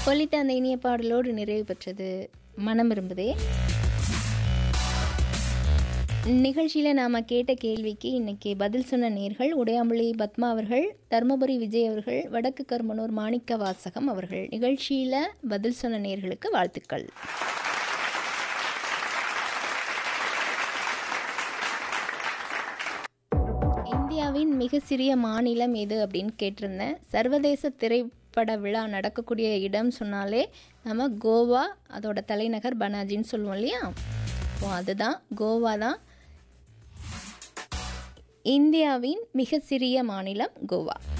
ஒலித்த அந்த இனிய பாடலோடு நிறைவு பெற்றது மனம் விரும்புதே நிகழ்ச்சியில் நாம் கேட்ட கேள்விக்கு இன்னைக்கு பதில் சொன்ன நேர்கள் உடையாம்புலி பத்மா அவர்கள் தருமபுரி விஜய் அவர்கள் வடக்கு கருமனூர் மாணிக்க வாசகம் அவர்கள் நிகழ்ச்சியில் பதில் சொன்ன நேர்களுக்கு வாழ்த்துக்கள் இந்தியாவின் மிக சிறிய மாநிலம் எது அப்படின்னு கேட்டிருந்தேன் சர்வதேச திரைப்பட விழா நடக்கக்கூடிய இடம் சொன்னாலே நம்ம கோவா அதோட தலைநகர் பனாஜின்னு சொல்லுவோம் இல்லையா ஸோ அதுதான் கோவா தான் இந்தியாவின் மிக சிறிய மாநிலம் கோவா